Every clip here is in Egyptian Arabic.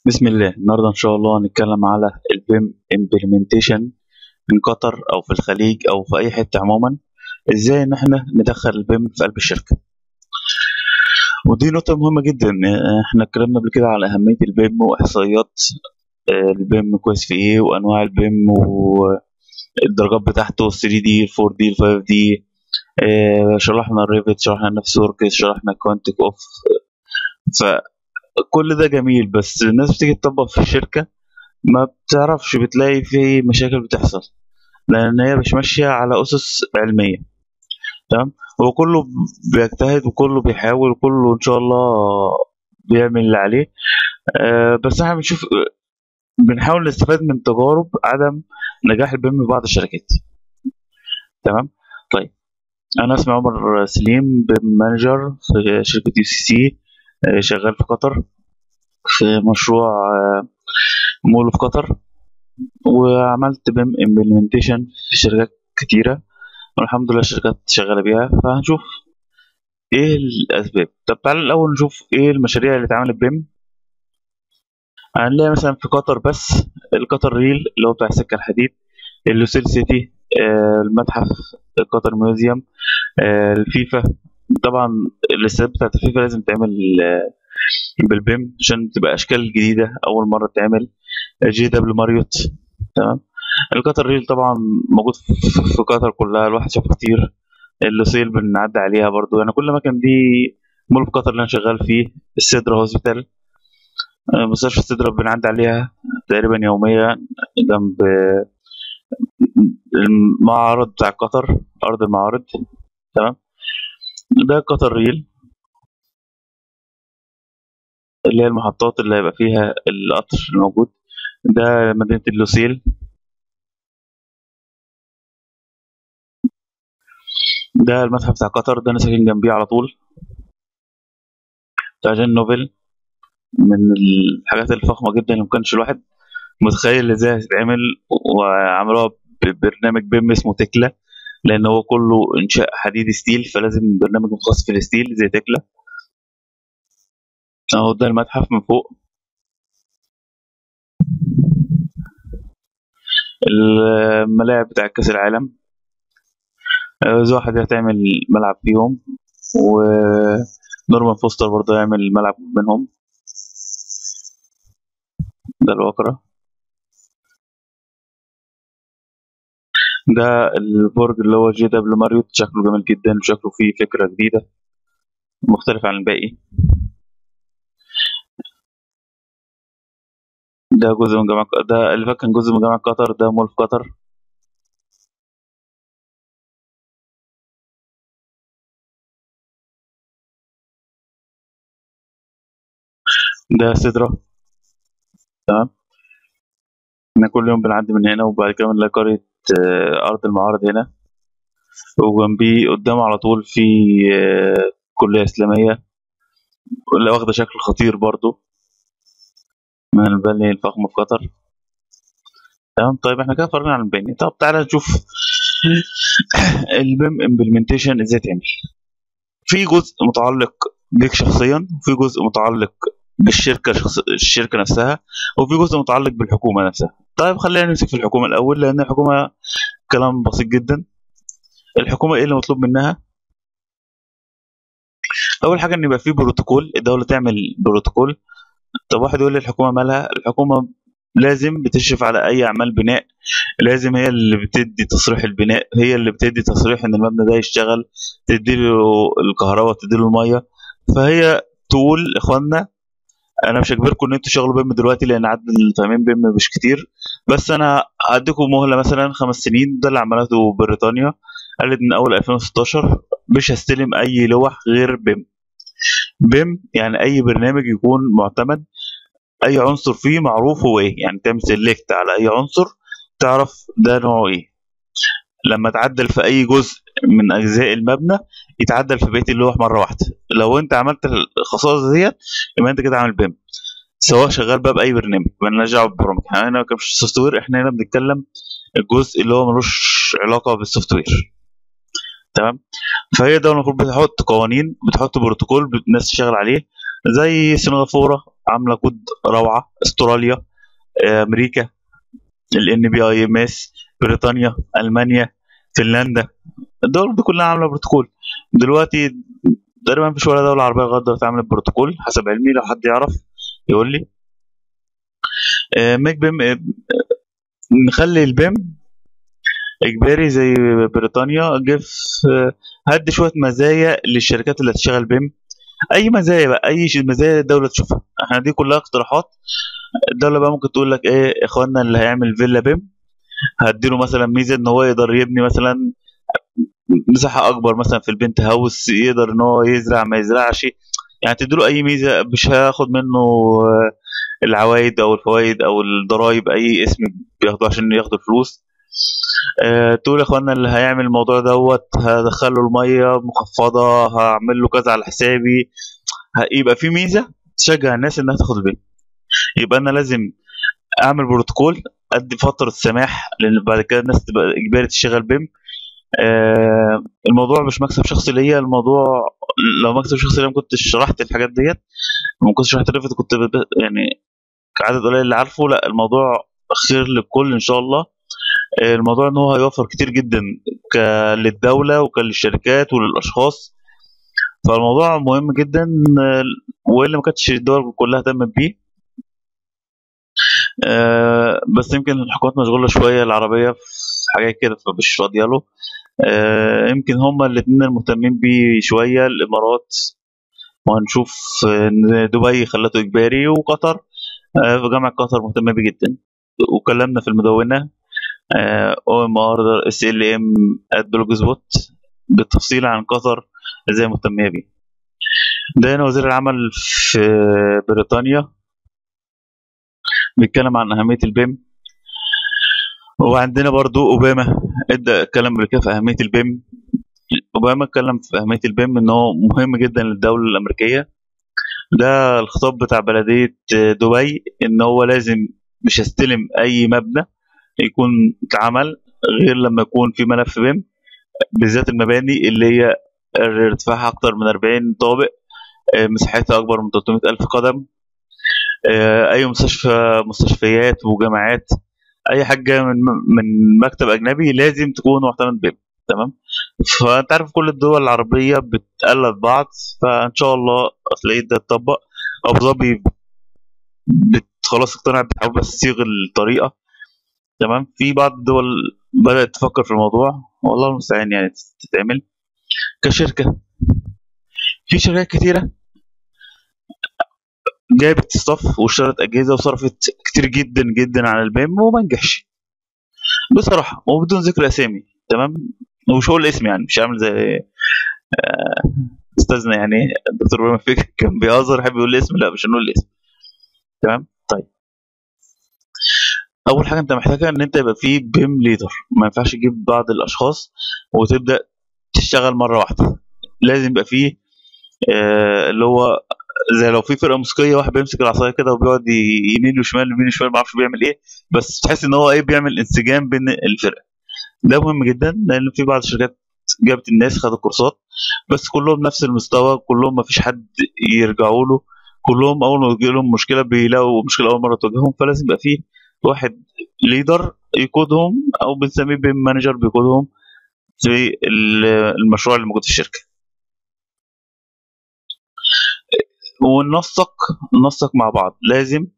بسم الله النهارده ان شاء الله هنتكلم على البيم امبلمنتيشن من قطر او في الخليج او في اي حته عموما ازاي ان احنا ندخل البيم في قلب الشركه ودي نقطه مهمه جدا احنا اتكلمنا قبل كده على اهميه البيم واحصائيات آه، البيم كويس في ايه وانواع البيم والدرجات بتاعته 3 دي 4 دي 5 دي شرحنا الريفت شرحنا نفس ورك شرحنا كوانتك اوف فكل ده جميل بس الناس بتيجي تطبق في الشركه ما بتعرفش بتلاقي في مشاكل بتحصل لان هي مش ماشيه على اسس علميه تمام هو كله بيجتهد وكله بيحاول وكله ان شاء الله بيعمل اللي عليه آه بس احنا بنشوف بنحاول نستفاد من تجارب عدم نجاح البيم في بعض الشركات تمام طيب انا اسمي عمر سليم بيم مانجر في شركه يو سي سي شغال في قطر في مشروع آه، مول في قطر وعملت بيم امبلمنتيشن في شركات كتيره والحمد لله الشركات شغاله بيها فهنشوف ايه الاسباب طب تعالى الاول نشوف ايه المشاريع اللي اتعملت بيم هنلاقي مثلا في قطر بس القطر ريل اللي هو بتاع السكه الحديد اللوسيل سيتي آه، المتحف قطر ميوزيوم آه، الفيفا طبعا الاستاد بتاعت الفيفا لازم تعمل آه، بالبيم عشان تبقى اشكال جديده اول مره تعمل جي دبليو ماريوت تمام القطر ريل طبعا موجود في- في قطر كلها الواحد شافه كتير اللوسيل بنعدي عليها برضو يعني كل مكان دي مول في قطر اللي انا شغال فيه السدرة هوسبيتال آه، مستشفى السدرة بنعدي عليها تقريبا يوميا جنب المعرض بتاع قطر أرض المعارض تمام ده قطر ريل اللي هي المحطات اللي هيبقى فيها القطر الموجود ده مدينة اللوسيل ده المتحف بتاع قطر ده أنا ساكن جنبيه على طول بتاع جين نوبل من الحاجات الفخمة جدا اللي مكانش الواحد متخيل ازاي هتتعمل وعملوها ببرنامج بيم اسمه تكلا لان هو كله انشاء حديد ستيل فلازم برنامج متخصص في الستيل زي تكلا اهو ده المتحف من فوق الملاعب بتاع كأس العالم آه، زوحة دي هتعمل ملعب فيهم ونورمان فوستر برضه هيعمل ملعب منهم ده الوكرة ده البرج اللي هو جي دبليو ماريوت شكله جميل جدا وشكله فيه فكرة جديدة مختلف عن الباقي ده جزء من جامعة ده اللي فات كان جزء من جامعة قطر ده مول في قطر ده سدرة تمام احنا كل يوم بنعدي من هنا وبعد كده بنلاقي قرية آه، أرض المعارض هنا وجنبيه قدامه على طول في آه، كلية إسلامية اللي واخدة شكل خطير برضو من البني الفخم في قطر تمام طيب احنا كده فرقنا عن البني طب تعالى نشوف البيم امبلمنتيشن ازاي تعمل في جزء متعلق بيك شخصيا وفي جزء متعلق بالشركه شخص... الشركه نفسها وفي جزء متعلق بالحكومه نفسها طيب خلينا نمسك في الحكومه الاول لان الحكومه كلام بسيط جدا الحكومه ايه اللي مطلوب منها اول حاجه ان يبقى في بروتوكول الدوله تعمل بروتوكول طب واحد يقول لي الحكومه مالها الحكومه لازم بتشرف على اي اعمال بناء لازم هي اللي بتدي تصريح البناء هي اللي بتدي تصريح ان المبنى ده يشتغل تدي له الكهرباء تدي له الميه فهي تقول اخوانا انا مش هجبركم ان انتوا تشتغلوا بيم دلوقتي لان عدد اللي فاهمين بيم مش كتير بس انا هديكم مهله مثلا خمس سنين ده اللي عملته بريطانيا قالت من اول 2016 مش هستلم اي لوح غير بيم بيم يعني اي برنامج يكون معتمد اي عنصر فيه معروف هو ايه يعني تعمل سيلكت على اي عنصر تعرف ده نوعه ايه لما تعدل في اي جزء من اجزاء المبنى يتعدل في بقيه اللوح مره واحده لو انت عملت الخصائص ديت يبقى انت كده عامل بيم سواء شغال بقى باي برنامج مالناش دعوه بالبرامج احنا هنا مش سوفت وير احنا هنا بنتكلم الجزء اللي هو ملوش علاقه بالسوفت وير تمام فهي ده المفروض بتحط قوانين بتحط بروتوكول الناس تشتغل عليه زي سنغافوره عامله كود روعه استراليا آه، امريكا الان بي اي ام اس بريطانيا المانيا فنلندا الدول دي كلها عامله بروتوكول دلوقتي تقريبا مفيش ولا دوله عربيه لغايه دلوقتي عملت بروتوكول حسب علمي لو حد يعرف يقول لي آه، ميك بيم آه، نخلي البيم اجباري زي بريطانيا جيف آه، هدي شويه مزايا للشركات اللي هتشتغل بيم اي مزايا بقى اي ش- مزايا الدوله تشوفها احنا دي كلها اقتراحات الدوله بقى ممكن تقول لك ايه اخواننا اللي هيعمل فيلا بيم هديله مثلا ميزه ان هو يقدر يبني مثلا مساحه اكبر مثلا في البنت هاوس يقدر ان هو يزرع ما يزرعش يعني تديله اي ميزه مش هياخد منه آه، العوائد او الفوائد او الضرايب اي اسم بياخدوه عشان ياخدوا فلوس آه، تقول يا اخوانا اللي هيعمل الموضوع دوت هدخله الميه مخفضه هعمل له كذا على حسابي ه- يبقى في ميزه تشجع الناس انها تاخد البيم يبقى انا لازم اعمل بروتوكول ادي فتره سماح لان بعد كده الناس تبقى اجباري تشتغل بيم آه الموضوع مش مكسب شخصي ليا الموضوع لو مكسب شخصي ليا ما كنتش شرحت الحاجات ديت ما كنتش شرحت ريفت كنت ب- يعني كعدد قليل اللي عارفه لا الموضوع خير للكل ان شاء الله آه، الموضوع ان هو هيوفر كتير جدا ك- للدوله وكللشركات وللاشخاص فالموضوع مهم جدا آه، والا ما كانتش الدول كلها اهتمت بيه آه، بس يمكن الحكومات مشغوله شويه العربيه في حاجات كده فمش راضيه له آه، يمكن هما الاثنين المهتمين بيه شويه الامارات وهنشوف ان دبي خلته اجباري وقطر آه، في جامعه قطر مهتمه بيه جدا وكلمنا في المدونه او ام ار اس ال ام ات بلوج سبوت بالتفصيل عن قطر ازاي مهتميه بيه ده هنا وزير العمل في بريطانيا بيتكلم عن اهميه البيم وعندنا برضو اوباما ادى اتكلم بالكيف في اهميه البيم اوباما اتكلم في اهميه البيم ان هو مهم جدا للدوله الامريكيه ده الخطاب بتاع بلديه دبي ان هو لازم مش هستلم اي مبنى يكون اتعمل غير لما يكون في ملف بيم بالذات المباني اللي هي ارتفاعها اكتر من 40 طابق آه، مساحتها اكبر من 300 الف قدم آه، اي مستشفى مستشفيات وجامعات اي حاجه من من مكتب اجنبي لازم تكون معتمد بيم تمام فانت عارف كل الدول العربيه بتقلد بعض فان شاء الله هتلاقي ده اتطبق ابو ظبي بت- خلاص اقتنعت بتحاول بس تصيغ الطريقه تمام في بعض الدول بدات تفكر في الموضوع والله المستعان يعني تتعمل كشركه في شركات كتيره جابت ستاف واشترت اجهزه وصرفت كتير جدا جدا على البيم وما نجحش بصراحه وبدون ذكر اسامي تمام ومش هقول اسم يعني مش عامل زي آه، استاذنا يعني الدكتور ابراهيم فكر كان بيهزر يحب يقول الاسم لا مش هنقول الاسم تمام طيب اول حاجه انت محتاجها ان انت يبقى في بيم ليدر ما ينفعش تجيب بعض الاشخاص وتبدا تشتغل مره واحده لازم يبقى فيه آه، اللي هو زي لو في فرقه موسيقيه واحد بيمسك العصايه كده وبيقعد ي- يمين وشمال يمين وشمال ما اعرفش بيعمل ايه بس تحس ان هو ايه بيعمل انسجام بين الفرق ده مهم جدا لان في بعض الشركات جابت الناس خدوا كورسات بس كلهم نفس المستوى كلهم ما فيش حد يرجعوا له كلهم اول ما يجي لهم مشكله بيلاقوا مشكله اول مره تواجههم فلازم يبقى في واحد ليدر يقودهم او بنسميه بيم مانجر بيقودهم في ال- المشروع اللي موجود في الشركه وننسق ننسق مع بعض لازم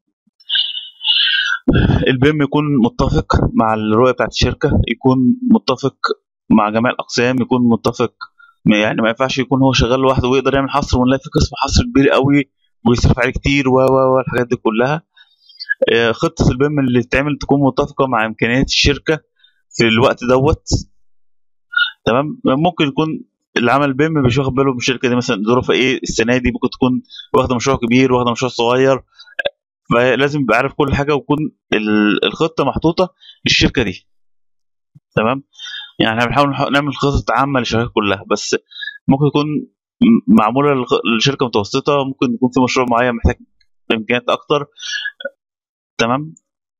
البيم يكون متفق مع الرؤيه بتاعت الشركه يكون متفق مع جميع الاقسام يكون متفق يعني ما ينفعش يكون هو شغال لوحده ويقدر يعمل حصر ونلاقي في قسم حصر كبير قوي ويصرف عليه كتير و و و الحاجات دي كلها آه، خطه البيم اللي تتعمل تكون متفقه مع امكانيات الشركه في الوقت دوت تمام ممكن يكون العمل بيم مش واخد باله من الشركه دي مثلا ظروفها ايه السنه دي ممكن تكون واخده مشروع كبير واخده مشروع صغير فلازم يبقى عارف كل حاجه ويكون ال- الخطه محطوطه للشركه دي تمام يعني احنا بنحاول نح- نعمل خطط عامه للشركات كلها بس ممكن يكون م- معموله للخ- لشركه متوسطه ممكن يكون في مشروع معين محتاج امكانيات اكتر تمام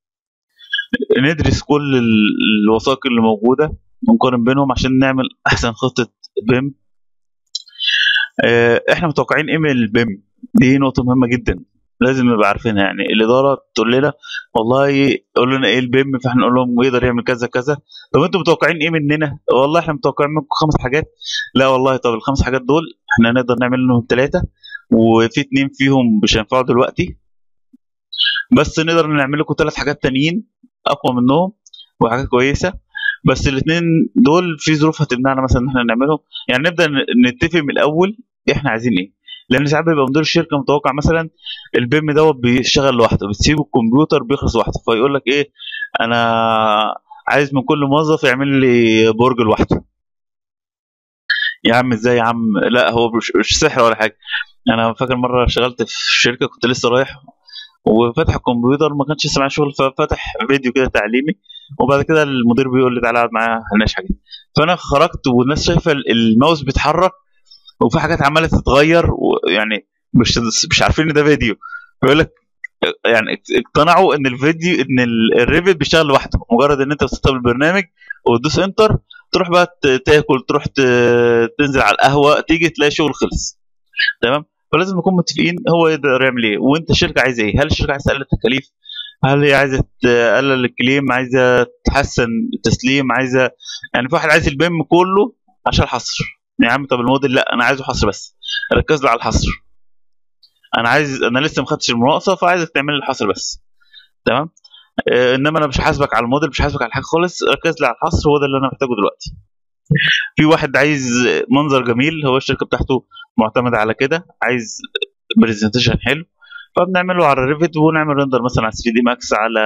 ندرس كل ال- الوثائق اللي موجوده ونقارن بينهم عشان نعمل احسن خطه بيم آه، احنا متوقعين ايه من البيم دي نقطه مهمه جدا لازم نبقى عارفينها يعني الاداره تقول لنا والله قول لنا ايه البيم فاحنا نقول لهم يقدر يعمل كذا كذا طب انتوا متوقعين ايه مننا والله احنا متوقعين منكم خمس حاجات لا والله طب الخمس حاجات دول احنا نقدر نعمل منهم ثلاثه وفي اتنين فيهم مش هينفعوا دلوقتي بس نقدر نعمل لكم ثلاث حاجات تانيين اقوى منهم وحاجات كويسه بس الاثنين دول في ظروف هتمنعنا مثلا ان احنا نعملهم يعني نبدا ن- نتفق من الاول احنا عايزين ايه لان ساعات بيبقى مدير الشركه متوقع مثلا البيم دوت بيشتغل لوحده بتسيبه الكمبيوتر بيخلص لوحده فيقول لك ايه انا عايز من كل موظف يعمل لي برج لوحده يا عم ازاي يا عم لا هو مش, مش سحر ولا حاجه انا فاكر مره اشتغلت في شركه كنت لسه رايح وفتح الكمبيوتر ما كانش لسه معايا شغل ففتح فيديو كده تعليمي وبعد كده المدير بيقول لي تعالى اقعد معايا هنناقش حاجه فانا خرجت والناس شايفه ال- الماوس بيتحرك وفي حاجات عماله تتغير ويعني مش مش عارفين ان ده فيديو بيقول لك يعني اقتنعوا ان الفيديو ان ال- الريفت بيشتغل لوحده مجرد ان انت بتستخدم البرنامج وتدوس انتر تروح بقى ت- تاكل تروح ت- تنزل على القهوه تيجي تلاقي شغل خلص تمام فلازم نكون متفقين هو يقدر يعمل ايه وانت الشركه عايزه ايه هل الشركه عايزه تقلل التكاليف هل هي عايزه تقلل الكليم عايزه تحسن التسليم عايزه يعني في واحد عايز البيم كله عشان الحصر يا عم طب الموديل لا انا عايزه حصر بس ركز لي على الحصر انا عايز انا لسه ما خدتش المناقصه فعايزك تعمل لي الحصر بس تمام آه انما انا مش حاسبك على الموديل مش حاسبك على حاجه خالص ركز لي على الحصر هو ده اللي انا محتاجه دلوقتي في واحد عايز منظر جميل هو الشركه بتاعته معتمده على كده عايز برزنتيشن حلو فبنعمله على الريفت ونعمل ريندر مثلا على 3 دي ماكس على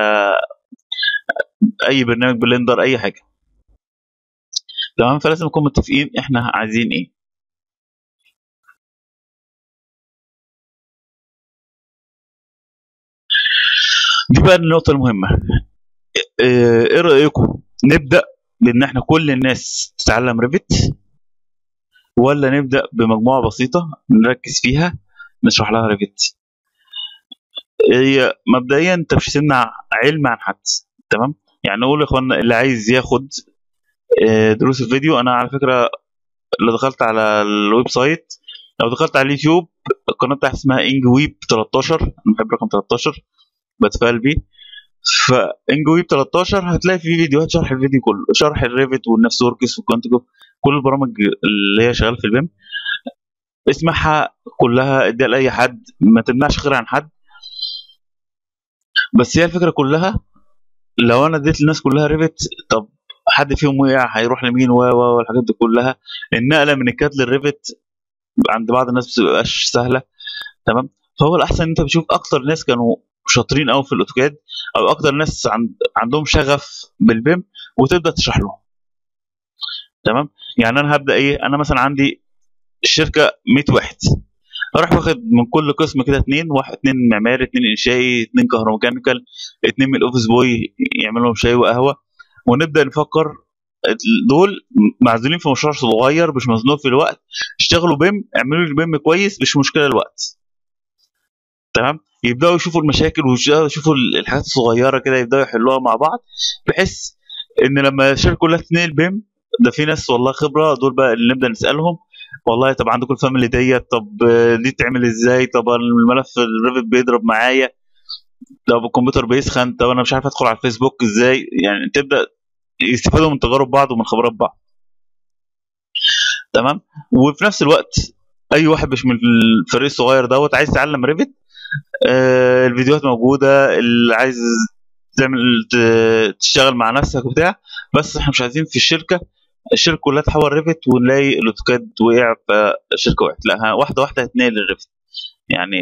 اي برنامج بلندر اي حاجه تمام فلازم نكون متفقين احنا عايزين ايه دي بقى النقطه المهمه ايه إيه رايكم نبدا بان احنا كل الناس تتعلم ريفت ولا نبدا بمجموعه بسيطه نركز فيها نشرح لها ريفت هي مبدئيا انت مش هتمنع علم عن حد تمام يعني نقول يا اخوانا اللي عايز ياخد آه، دروس الفيديو انا على فكره لو دخلت على الويب سايت لو دخلت على اليوتيوب القناه بتاعتي اسمها انج ويب 13 انا بحب رقم 13 بتفائل بيه فانج ويب 13 هتلاقي فيه فيديوهات شرح الفيديو كله شرح الريفت والنفس وركس والكونتيجو كل البرامج اللي هي شغاله في البيم اسمعها كلها اديها لاي حد ما تمنعش خير عن حد بس هي الفكره كلها لو انا اديت للناس كلها ريفت طب حد فيهم وقع هيروح لمين و و والحاجات دي كلها النقله من الكاد للريفت عند بعض الناس ما بتبقاش سهله تمام فهو الاحسن ان انت بتشوف اكتر ناس كانوا شاطرين قوي في الاوتوكاد او اكتر ناس عند عندهم شغف بالبيم وتبدا تشرح لهم تمام يعني انا هبدا ايه انا مثلا عندي الشركه 100 واحد اروح واخد من كل قسم كده اثنين واحد اثنين معماري اثنين انشائي اثنين كهروميكانيكال اثنين من الاوفيس بوي يعملوا لهم شاي وقهوه ونبدا نفكر دول معزولين في مشروع صغير مش مزنوق في الوقت اشتغلوا بيم اعملوا لي بيم كويس مش مشكله الوقت تمام يبداوا يشوفوا المشاكل ويشوفوا الحاجات الصغيره كده يبداوا يحلوها مع بعض بحيث ان لما الشركه كلها تنقل بيم ده في ناس والله خبره دول بقى اللي نبدا نسالهم والله طب عندكم الفاميلي ديت طب آه، دي تعمل ازاي طب الملف الريفت بيضرب معايا طب الكمبيوتر بيسخن طب انا مش عارف ادخل على الفيسبوك ازاي يعني تبدا يستفادوا من تجارب بعض ومن خبرات بعض تمام وفي نفس الوقت اي واحد مش من الفريق الصغير دوت عايز يتعلم ريفت آه الفيديوهات موجوده اللي عايز تعمل ت- تشتغل مع نفسك وبتاع بس احنا مش عايزين في الشركه الشركه كلها تحول ريفت ونلاقي الاوتوكاد وقع فالشركه وقعت لا ها- واحده واحده هتنقل الريفت يعني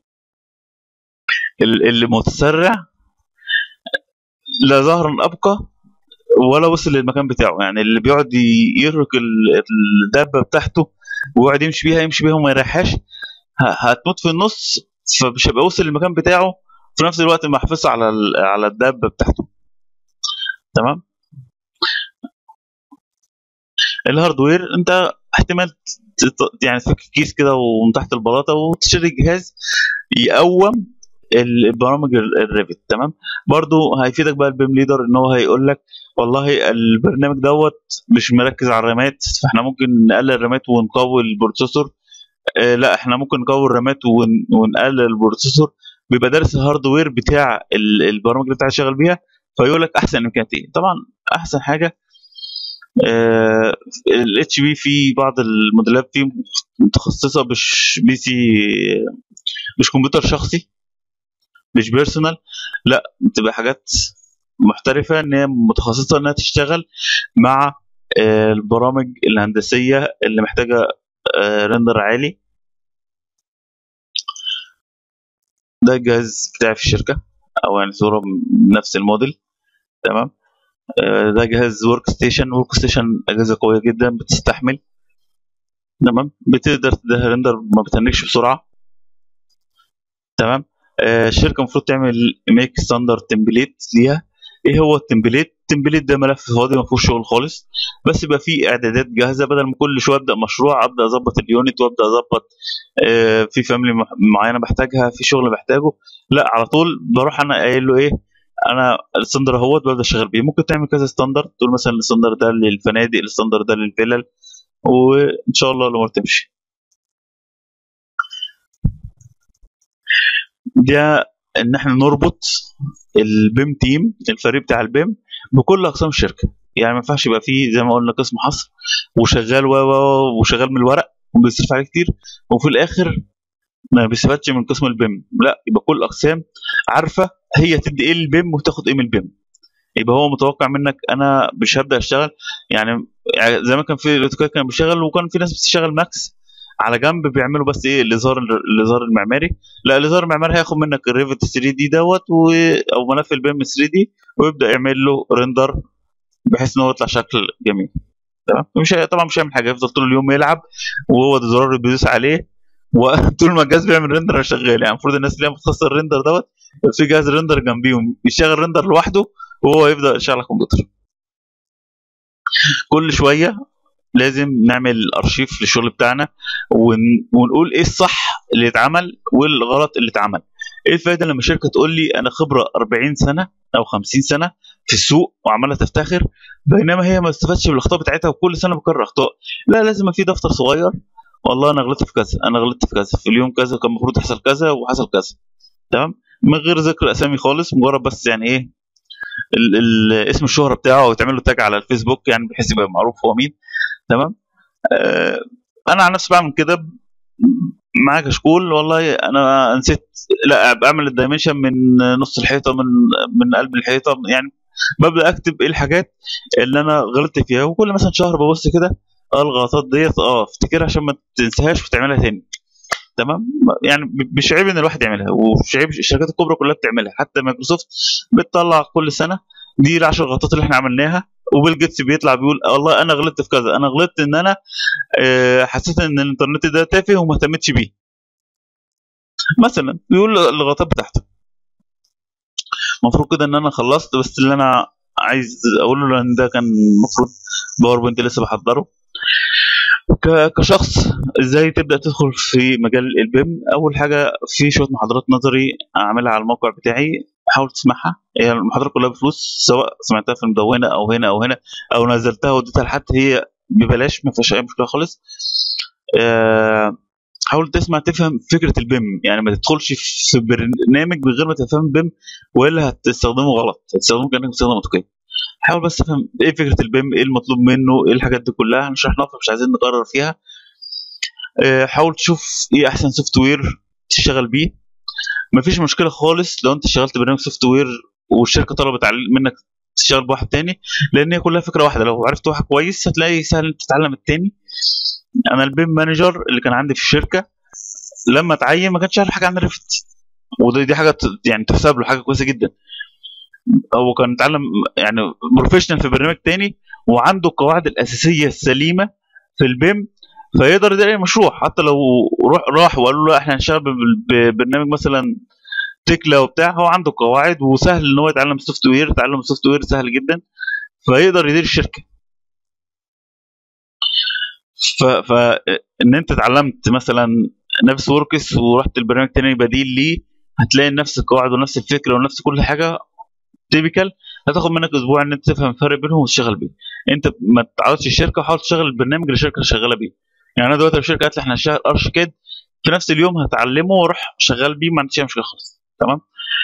ال- اللي متسرع لا ظهرا ابقى ولا وصل للمكان بتاعه يعني اللي بيقعد ي- يرك ال- الدابه بتاعته ويقعد يمشي بيها يمشي بيها وما يريحهاش ه- هتموت في النص فمش هيبقى وصل للمكان بتاعه في نفس الوقت محافظ على ال- على الدابه بتاعته تمام الهاردوير انت احتمال تط- يعني تفك كيس كده ومن تحت البلاطه وتشتري جهاز يقوم البرامج ال- الريفت تمام برضو هيفيدك بقى البيم ليدر ان هو هيقول لك والله البرنامج دوت مش مركز على الرامات فاحنا ممكن نقلل الرامات ونقوي البروسيسور آه لا احنا ممكن نقوي الرامات ون- ونقلل البروسيسور بيبقى دارس الهاردوير بتاع ال- البرامج اللي انت عايز تشتغل بيها فيقول لك احسن امكانيات ايه طبعا احسن حاجه الاتش بي في بعض الموديلات فيه متخصصه مش بي سي مش كمبيوتر شخصي مش بيرسونال لا بتبقى حاجات محترفه ان هي متخصصه انها تشتغل مع آه، البرامج الهندسيه اللي محتاجه آه، ريندر عالي ده الجهاز بتاعي في الشركه او يعني صوره من نفس الموديل تمام آه، ده جهاز ورك ستيشن ورك ستيشن اجهزه قويه جدا بتستحمل تمام بتقدر تديها ريندر ما بتهنكش بسرعه تمام آه، الشركه المفروض تعمل ميك ستاندرد تمبليت ليها ايه هو التمبليت التمبليت ده ملف فاضي ما فيهوش شغل خالص بس يبقى فيه اعدادات جاهزه بدل ما كل شويه ابدا مشروع ابدا اظبط اليونت وابدا اظبط آه، في فاميلي معينه بحتاجها في شغل محتاجه لا على طول بروح انا قايل له ايه انا الستاندر اهوت ببدا اشتغل بيه ممكن تعمل كذا ستاندر تقول مثلا الستاندر ده للفنادق الستاندر ده للفلل وان شاء الله الامور تمشي ده ان احنا نربط البيم تيم الفريق بتاع البيم بكل اقسام الشركه يعني ما ينفعش يبقى فيه زي ما قلنا قسم حصر وشغال و و- وشغال من الورق وبيصرف عليه كتير وفي الاخر ما بيستفادش من قسم البيم لا يبقى كل الاقسام عارفه هي تدي ايه للبيم وتاخد ايه من البيم يبقى هو متوقع منك انا مش هبدا اشتغل يعني يعني زي ما كان في الاوتوكاد كان بيشتغل وكان في ناس بتشتغل ماكس على جنب بيعملوا بس ايه الاظهار الاظهار المعماري لا الاظهار المعماري هياخد منك الريفت 3 دي دوت و... او ملف البيم 3 دي ويبدا يعمل له ريندر بحيث ان هو يطلع شكل جميل تمام مش هي- طبعا مش هيعمل حاجه يفضل طول اليوم يلعب وهو ده زرار بيدوس عليه وطول ما الجهاز بيعمل ريندر شغال يعني المفروض الناس اللي هي متخصصه الريندر دوت يبقى في جهاز ريندر جنبيهم يشغل ريندر لوحده وهو يبدا يشغل على الكمبيوتر كل شويه لازم نعمل ارشيف للشغل بتاعنا ون... ونقول ايه الصح اللي اتعمل والغلط اللي اتعمل ايه الفايده لما شركه تقول لي انا خبره 40 سنه او 50 سنه في السوق وعماله تفتخر بينما هي ما استفادتش بالاخطاء بتاعتها وكل سنه بكرر اخطاء لا لازم يبقى في دفتر صغير والله انا غلطت في كذا انا غلطت في كذا في اليوم كذا كان المفروض يحصل كذا وحصل كذا تمام من غير ذكر اسامي خالص مجرد بس يعني ايه ال ال اسم الشهره بتاعه وتعمل له تاج على الفيسبوك يعني بحيث يبقى معروف هو مين تمام آه انا عن نفسي بعمل كده ب- معاك كشكول والله انا نسيت لا بعمل الدايمنشن من نص الحيطه من من قلب الحيطه يعني ببدا اكتب ايه الحاجات اللي انا غلطت فيها وكل مثلا شهر ببص كده اه الغلطات ديت اه افتكرها عشان ما تنساهاش وتعملها تاني تمام يعني ب- مش عيب ان الواحد يعملها ومش عيب الشركات الكبرى كلها بتعملها حتى مايكروسوفت بتطلع كل سنه دي العشر غلطات اللي احنا عملناها وبيل جيتس بيطلع بيقول والله انا غلطت في كذا انا غلطت ان انا آه، حسيت ان الانترنت ده تافه وما اهتمتش بيه مثلا بيقول الغلطات بتاعته المفروض كده ان انا خلصت بس اللي انا عايز اقوله لان ده كان المفروض باوربوينت لسه بحضره ك- كشخص ازاي تبدا تدخل في مجال البيم اول حاجه في شويه محاضرات نظري اعملها على الموقع بتاعي حاول تسمعها هي المحاضرات كلها بفلوس سواء سمعتها في المدونه او هنا او هنا او نزلتها وديتها لحد هي ببلاش ما فيهاش اي مشكله خالص آه، حاول تسمع تفهم فكره البيم يعني ما تدخلش في برنامج من غير ما تفهم البيم والا هتستخدمه غلط هتستخدمه كانك بتستخدم اوتوكاد حاول بس تفهم ايه فكره البيم ايه المطلوب منه ايه الحاجات دي كلها هنشرح لها فمش عايزين نكرر فيها آه، حاول تشوف ايه احسن سوفت وير تشتغل بيه مفيش مشكله خالص لو انت اشتغلت برنامج سوفت وير والشركه طلبت علي- منك تشتغل بواحد تاني لان هي كلها فكره واحده لو عرفت واحد كويس هتلاقي سهل انت تتعلم التاني انا البيم مانجر اللي كان عندي في الشركه لما اتعين ما كانش يعرف حاجه عن الريفت ودي دي حاجه ت- يعني تحسب له حاجه كويسه جدا هو كان اتعلم يعني بروفيشنال في برنامج تاني وعنده القواعد الاساسيه السليمه في البيم فيقدر يدير اي مشروع حتى لو روح راح وقالوا له لا احنا هنشتغل بال- ببرنامج مثلا تكلا وبتاع هو عنده قواعد وسهل ان هو يتعلم السوفت وير تعلم السوفت وير سهل جدا فيقدر يدير الشركه ف, ف ان انت اتعلمت مثلا نفس وركس ورحت البرنامج تاني بديل ليه هتلاقي نفس القواعد ونفس الفكره ونفس كل حاجه تيبيكال هتاخد منك اسبوع ان انت تفهم الفرق بينهم وتشتغل بيه انت ما تعودش الشركه وحاول تشتغل البرنامج اللي الشركه شغاله بيه يعني انا دلوقتي لو الشركه قالت لي احنا هنشتغل ارشيكاد في نفس اليوم هتعلمه واروح شغال بيه ما عنديش أي مشكله خالص تمام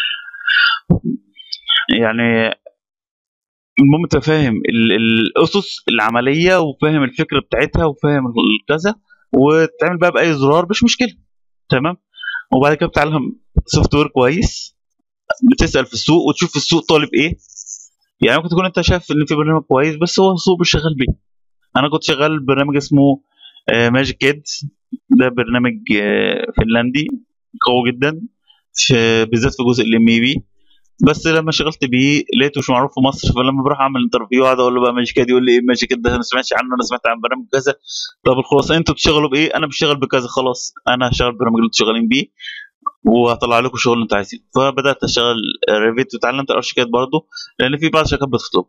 يعني المهم انت فاهم ال- الاسس العمليه وفاهم الفكره بتاعتها وفاهم الكذا وتعمل بقى باي زرار مش مشكله تمام وبعد كده بتتعلم سوفت وير كويس بتسال في السوق وتشوف السوق طالب ايه يعني ممكن تكون انت شايف ان في برنامج كويس بس هو السوق مش شغال بيه انا كنت شغال برنامج اسمه ماجيك كيدز ده برنامج آه، فنلندي قوي جدا في بالذات في جزء الام بي بس لما شغلت بيه لقيته مش معروف في مصر فلما بروح اعمل انترفيو اقعد اقول له بقى ماجيك كيد يقول لي ايه ماجيك كيد ده انا ما سمعتش عنه انا سمعت عن برنامج كذا طب الخلاصه انتوا بتشتغلوا بايه انا بشتغل بكذا خلاص انا هشتغل بالبرنامج اللي انتوا شغالين بيه وهطلع لكم الشغل اللي انتوا عايزينه فبدات اشتغل ريفيت وتعلمت الارشيكاد برضه لان في بعض الشركات بتطلب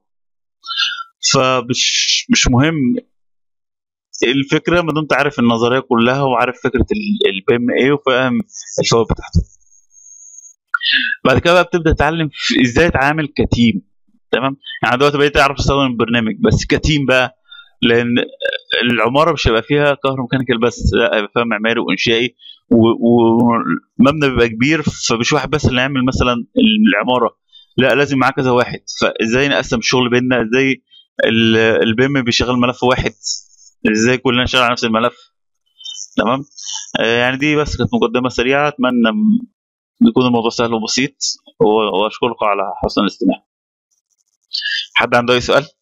فمش مش مهم الفكره ما دمت عارف النظريه كلها وعارف فكره البيم ايه وفاهم الفوائد بتاعته بعد كده بقى بتبدا تتعلم في ازاي تتعامل كتيم تمام يعني دلوقتي بقيت اعرف استخدم البرنامج بس كتيم بقى لان العماره مش هيبقى فيها كهروميكانيكال بس لا هيبقى فيها معماري وانشائي ومبنى بيبقى كبير فمش واحد بس اللي يعمل مثلا العماره لا لازم معاه كذا واحد فازاي نقسم الشغل بيننا ازاي ال- البيم بيشغل ملف واحد ازاي كلنا نشتغل على نفس الملف تمام آه، يعني دي بس كانت مقدمه سريعه اتمنى م- يكون الموضوع سهل وبسيط و- واشكركم على حسن الاستماع حد عنده اي سؤال